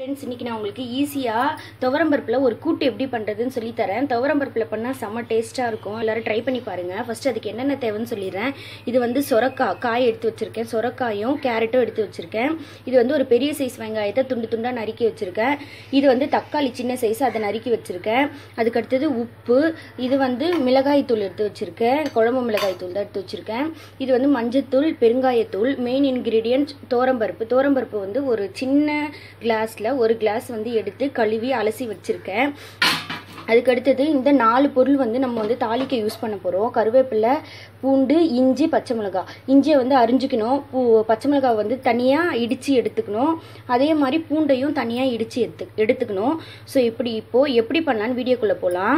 friends இன்னைக்கு நான் உங்களுக்கு ஈஸியாக துவரம்பருப்பில் ஒரு கூட்டு எப்படி பண்ணுறதுன்னு சொல்லி தரேன் துவரம்பருப்பில் பண்ணால் செம்ம டேஸ்ட்டாக இருக்கும் எல்லாரும் ட்ரை பண்ணி பாருங்கள் ஃபர்ஸ்ட் அதுக்கு என்னென்ன தேவைன்னு சொல்லிடுறேன் இது வந்து சொரக்காய் காய் எடுத்து வச்சுருக்கேன் சொரக்காயும் கேரட்டும் எடுத்து வச்சுருக்கேன் இது வந்து ஒரு பெரிய சைஸ் வெங்காயத்தை துண்டு துண்டாக நறுக்கி வச்சுருக்கேன் இது வந்து தக்காளி சின்ன சைஸ் அதை நறுக்கி வச்சுருக்கேன் அதுக்கு அடுத்தது உப்பு இது வந்து மிளகாய் தூள் எடுத்து வச்சுருக்கேன் குழம்பு மிளகாய் தூள் தான் எடுத்து வச்சுருக்கேன் இது வந்து மஞ்சத்தூள் பெருங்காயத்தூள் மெயின் இன்க்ரீடியன்ட் தோரம்பருப்பு தோரம்பருப்பு வந்து ஒரு சின்ன கிளாஸில் ஒரு கிளாஸ் வந்து எடுத்து கழுவி அலசி வச்சுருக்கேன் அதுக்கு அடுத்தது இந்த நாலு பொருள் வந்து நம்ம வந்து தாளிக்க யூஸ் பண்ண போகிறோம் கருவேப்பிலை பூண்டு இஞ்சி பச்சை மிளகாய் இஞ்சியை வந்து அரிஞ்சிக்கணும் பூ பச்சை மிளகாய் வந்து தனியாக இடித்து எடுத்துக்கணும் அதே மாதிரி பூண்டையும் தனியாக இடித்து எடுத்து எடுத்துக்கணும் ஸோ இப்படி இப்போது எப்படி பண்ணலான்னு வீடியோக்குள்ளே போகலாம்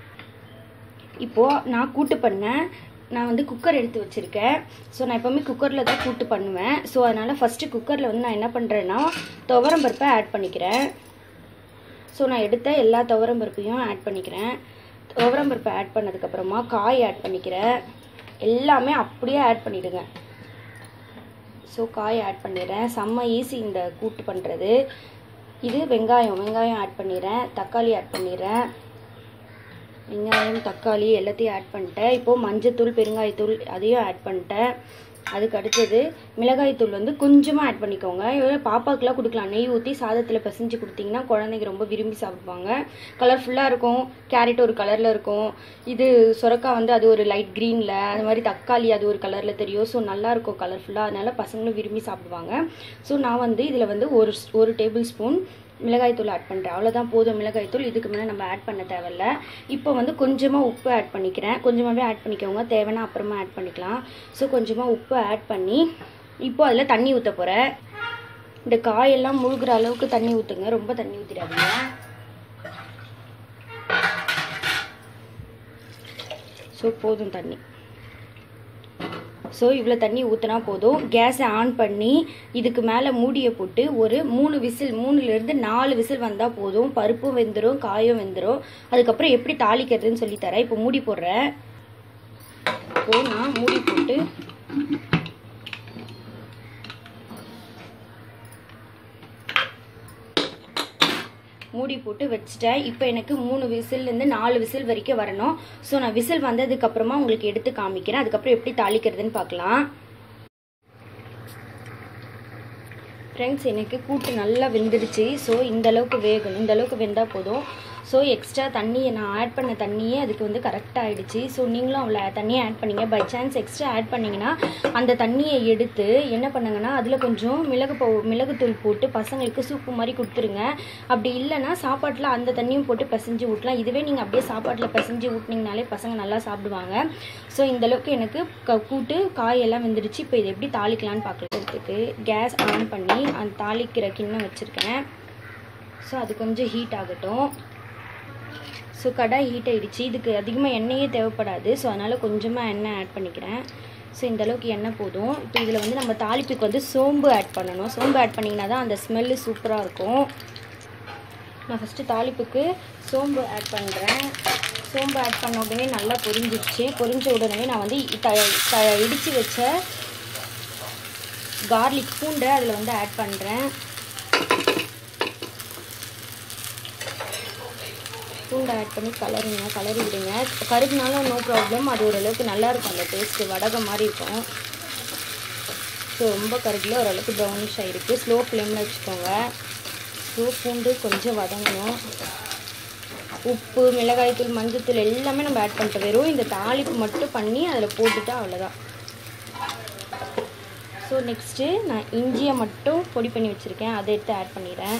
இப்போது நான் கூட்டு பண்ணேன் நான் வந்து குக்கர் எடுத்து வச்சுருக்கேன் ஸோ நான் எப்போவுமே குக்கரில் தான் கூட்டு பண்ணுவேன் ஸோ அதனால் ஃபஸ்ட்டு குக்கரில் வந்து நான் என்ன பண்ணுறேன்னா துவரம் பருப்பை ஆட் பண்ணிக்கிறேன் ஸோ நான் எடுத்த எல்லா துவரம் பருப்பையும் ஆட் பண்ணிக்கிறேன் துவரம் பருப்பை ஆட் பண்ணதுக்கப்புறமா காய் ஆட் பண்ணிக்கிறேன் எல்லாமே அப்படியே ஆட் பண்ணிவிடுங்க ஸோ காய் ஆட் பண்ணிடுறேன் செம்ம ஈஸி இந்த கூட்டு பண்ணுறது இது வெங்காயம் வெங்காயம் ஆட் பண்ணிடுறேன் தக்காளி ஆட் பண்ணிடுறேன் வெங்காயம் தக்காளி எல்லாத்தையும் ஆட் பண்ணிட்டேன் இப்போது மஞ்சத்தூள் பெருங்காயத்தூள் அதையும் ஆட் பண்ணிட்டேன் அதுக்கு அடுத்தது மிளகாய்த்தூள் வந்து கொஞ்சமாக ஆட் பண்ணிக்கோங்க இவ்வளோ பாப்பாக்கெலாம் கொடுக்கலாம் நெய் ஊற்றி சாதத்தில் பிசைஞ்சு கொடுத்தீங்கன்னா குழந்தைங்க ரொம்ப விரும்பி சாப்பிடுவாங்க கலர்ஃபுல்லாக இருக்கும் கேரட் ஒரு கலரில் இருக்கும் இது சுரக்காய் வந்து அது ஒரு லைட் க்ரீனில் அது மாதிரி தக்காளி அது ஒரு கலரில் தெரியும் ஸோ நல்லாயிருக்கும் கலர்ஃபுல்லாக அதனால் பசங்களும் விரும்பி சாப்பிடுவாங்க ஸோ நான் வந்து இதில் வந்து ஒரு ஒரு டேபிள் ஸ்பூன் மிளகாய்த்தூள் ஆட் பண்ணுறேன் அவ்வளோதான் போதும் மிளகாய்த்தூள் இதுக்கு மேலே நம்ம ஆட் பண்ண தேவையில்ல இப்போ வந்து கொஞ்சமாக உப்பு ஆட் பண்ணிக்கிறேன் கொஞ்சமாகவே ஆட் பண்ணிக்கோங்க தேவைன்னா அப்புறமா ஆட் பண்ணிக்கலாம் ஸோ கொஞ்சமாக உப்பு ஆட் பண்ணி இப்போ அதில் தண்ணி ஊற்ற போகிறேன் இந்த காயெல்லாம் முழுகிற அளவுக்கு தண்ணி ஊற்றுங்க ரொம்ப தண்ணி ஊற்றிடாதீங்க ஸோ போதும் தண்ணி ஸோ இவ்வளோ தண்ணி ஊற்றினா போதும் கேஸை ஆன் பண்ணி இதுக்கு மேலே மூடியை போட்டு ஒரு மூணு விசில் மூணுலேருந்து நாலு விசில் வந்தால் போதும் பருப்பும் வெந்துடும் காயும் வெந்துடும் அதுக்கப்புறம் எப்படி தாளிக்கிறதுன்னு சொல்லித்தரேன் இப்போ மூடி போடுறேன் இப்போது நான் மூடி போட்டு மூடி போட்டு வச்சுட்டேன் இப்போ எனக்கு மூணு விசில்லேருந்து நாலு விசில் வரைக்கும் வரணும் ஸோ நான் விசில் வந்ததுக்கப்புறமா உங்களுக்கு எடுத்து காமிக்கிறேன் அதுக்கப்புறம் எப்படி தாளிக்கிறதுன்னு பார்க்கலாம் ஃப்ரெண்ட்ஸ் எனக்கு கூட்டு நல்லா வெந்துடுச்சு ஸோ இந்த அளவுக்கு வேகணும் இந்த அளவுக்கு வெந்தால் போதும் ஸோ எக்ஸ்ட்ரா தண்ணியை நான் ஆட் பண்ண தண்ணியே அதுக்கு வந்து கரெக்டாக ஆகிடுச்சு ஸோ நீங்களும் அவ்வளோ தண்ணியை ஆட் பண்ணிங்க பை சான்ஸ் எக்ஸ்ட்ரா ஆட் பண்ணிங்கன்னா அந்த தண்ணியை எடுத்து என்ன பண்ணுங்கன்னா அதில் கொஞ்சம் மிளகு போ மிளகுத்தூள் போட்டு பசங்களுக்கு சூப்பு மாதிரி கொடுத்துருங்க அப்படி இல்லைன்னா சாப்பாட்டில் அந்த தண்ணியும் போட்டு பிசைஞ்சு ஊட்டலாம் இதுவே நீங்கள் அப்படியே சாப்பாட்டில் பிசைஞ்சு ஊட்டினீங்கனாலே பசங்க நல்லா சாப்பிடுவாங்க ஸோ இந்தளவுக்கு எனக்கு க கூட்டு காயெல்லாம் வெந்துடுச்சு இப்போ இதை எப்படி தாளிக்கலான்னு பார்க்குறதுக்கு கேஸ் ஆன் பண்ணி அந்த தாளிக்கிற கிண்ணம் வச்சுருக்கேன் ஸோ அது கொஞ்சம் ஹீட் ஆகட்டும் ஸோ கடாய் ஹீட் ஆகிடுச்சு இதுக்கு அதிகமாக எண்ணெயே தேவைப்படாது ஸோ அதனால் கொஞ்சமாக எண்ணெய் ஆட் பண்ணிக்கிறேன் ஸோ இந்த அளவுக்கு எண்ணெய் போதும் இப்போ இதில் வந்து நம்ம தாளிப்புக்கு வந்து சோம்பு ஆட் பண்ணணும் சோம்பு ஆட் பண்ணிங்கன்னா தான் அந்த ஸ்மெல்லு சூப்பராக இருக்கும் நான் ஃபஸ்ட்டு தாளிப்புக்கு சோம்பு ஆட் பண்ணுறேன் சோம்பு ஆட் பண்ண உடனே நல்லா பொரிஞ்சிடுச்சு பொரிஞ்ச உடனே நான் வந்து த த இடித்து வச்ச கார்லிக் பூண்டை அதில் வந்து ஆட் பண்ணுறேன் பூண்டை ஆட் பண்ணி கலருங்க கலரி விடுங்க கருகுனாலும் நோ ப்ராப்ளம் அது ஓரளவுக்கு நல்லாயிருக்கும் அந்த டேஸ்ட்டு வடகம் மாதிரி இருக்கும் ஸோ ரொம்ப கருகில் ஓரளவுக்கு ப்ரௌனிஷ் ஆகிருக்கு ஸ்லோ ஃப்ளேமில் வச்சுக்கோங்க ஸோ பூண்டு கொஞ்சம் வதங்கணும் உப்பு மிளகாய்த்தூள் மஞ்சத்தூள் எல்லாமே நம்ம ஆட் பண்ணிட்டு வெறும் இந்த தாளிப்பு மட்டும் பண்ணி அதில் போட்டுட்டா அவ்வளோதான் ஸோ நெக்ஸ்ட்டு நான் இஞ்சியை மட்டும் பொடி பண்ணி வச்சுருக்கேன் அதை எடுத்து ஆட் பண்ணிடுறேன்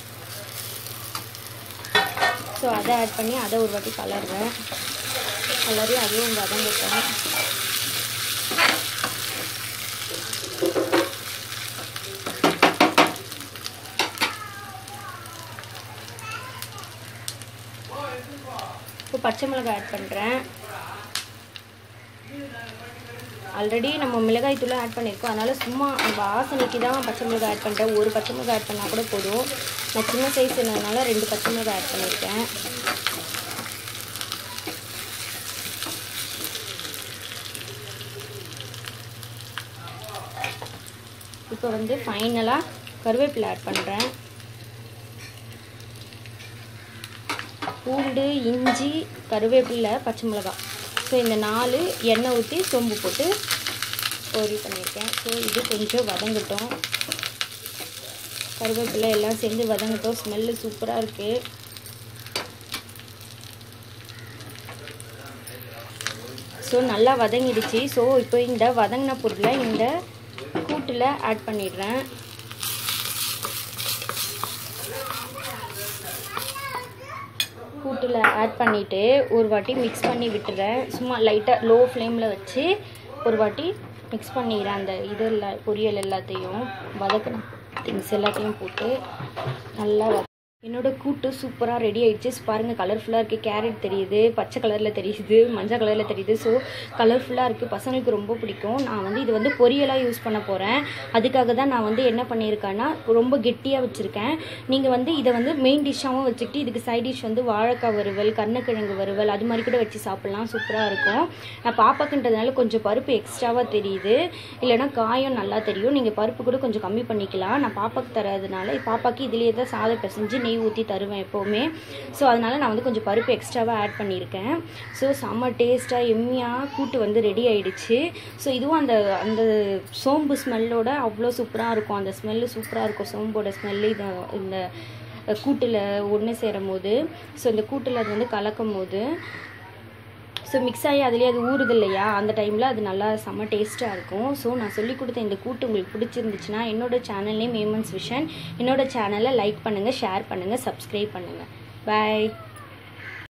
ஸோ அதை ஆட் பண்ணி அதை ஒரு வாட்டி கலருவேன் கலரி அதுவும் வதங்கட்டும் இப்போ பச்சை மிளகாய் ஆட் பண்ணுறேன் ஆல்ரெடி நம்ம மிளகாய் தூள் ஆட் பண்ணியிருக்கோம் அதனால் சும்மா வாசனைக்கு தான் பச்சை மிளகாய் ஆட் பண்ணுறேன் ஒரு பச்சை மிளகாய் ஆட் பண்ணால் கூட போதும் நான் சின்ன சைஸ் என்னதுனால ரெண்டு பச்சை மிளகாய் ஆட் பண்ணியிருக்கேன் இப்போ வந்து ஃபைனலாக கருவேப்பிலை ஆட் பண்ணுறேன் பூண்டு இஞ்சி கருவேப்பிலை பச்சை மிளகாய் ஸோ இந்த நாலு எண்ணெய் ஊற்றி சோம்பு போட்டு பொரி பண்ணியிருக்கேன் ஸோ இது கொஞ்சம் வதங்கட்டும் கருவேப்பிலை எல்லாம் சேர்ந்து வதங்கட்டும் ஸ்மெல்லு சூப்பராக இருக்குது ஸோ நல்லா வதங்கிடுச்சு ஸோ இப்போ இந்த வதங்கின பொருளை இந்த கூட்டில் ஆட் பண்ணிடுறேன் கூட்டில் ஆட் பண்ணிவிட்டு ஒரு வாட்டி மிக்ஸ் பண்ணி விட்டுறேன் சும்மா லைட்டாக லோ ஃப்ளேமில் வச்சு ஒரு வாட்டி மிக்ஸ் பண்ணிடுறேன் அந்த இது எல்லா பொரியல் எல்லாத்தையும் வதக்கின திங்ஸ் எல்லாத்தையும் போட்டு நல்லா வத என்னோட கூட்டு சூப்பராக ரெடி ஆயிடுச்சு பாருங்கள் கலர்ஃபுல்லாக இருக்குது கேரட் தெரியுது பச்சை கலரில் தெரியுது மஞ்சள் கலரில் தெரியுது ஸோ கலர்ஃபுல்லாக இருக்குது பசங்களுக்கு ரொம்ப பிடிக்கும் நான் வந்து இது வந்து பொரியலாக யூஸ் பண்ண போகிறேன் அதுக்காக தான் நான் வந்து என்ன பண்ணியிருக்கேன்னா ரொம்ப கெட்டியாக வச்சுருக்கேன் நீங்கள் வந்து இதை வந்து மெயின் டிஷ்ஷாகவும் வச்சுக்கிட்டு இதுக்கு சைட் டிஷ் வந்து வாழைக்காய் வறுவல் கருணக்கிழங்கு வறுவல் அது மாதிரி கூட வச்சு சாப்பிட்லாம் சூப்பராக இருக்கும் நான் பாப்பாக்குன்றதுனால கொஞ்சம் பருப்பு எக்ஸ்ட்ராவாக தெரியுது இல்லைனா காயம் நல்லா தெரியும் நீங்கள் பருப்பு கூட கொஞ்சம் கம்மி பண்ணிக்கலாம் நான் பாப்பாக்கு தரதுனால பாப்பாக்கு இதுலேயே தான் சாதம் பிசைஞ்சு நெய் ஊற்றி தருவேன் எப்போவுமே ஸோ அதனால் நான் வந்து கொஞ்சம் பருப்பு எக்ஸ்ட்ராவாக ஆட் பண்ணியிருக்கேன் ஸோ செம்ம டேஸ்ட்டாக எம்மியாக கூட்டு வந்து ரெடி ஆயிடுச்சு ஸோ இதுவும் அந்த அந்த சோம்பு ஸ்மெல்லோட அவ்வளோ சூப்பராக இருக்கும் அந்த ஸ்மெல்லு சூப்பராக இருக்கும் சோம்போட ஸ்மெல்லு இது இந்த கூட்டில் ஒன்று சேரும் போது ஸோ இந்த கூட்டில் அது வந்து கலக்கும் போது ஸோ மிக்ஸ் ஆகி அதுலேயே அது ஊறுது இல்லையா அந்த டைமில் அது நல்லா செம்ம டேஸ்ட்டாக இருக்கும் ஸோ நான் சொல்லி கொடுத்த இந்த கூட்டு உங்களுக்கு பிடிச்சிருந்துச்சுன்னா என்னோட சேனல் நேம் ஏமன்ஸ் விஷன் என்னோட சேனலை லைக் பண்ணுங்கள் ஷேர் பண்ணுங்கள் சப்ஸ்கிரைப் பண்ணுங்கள் பாய்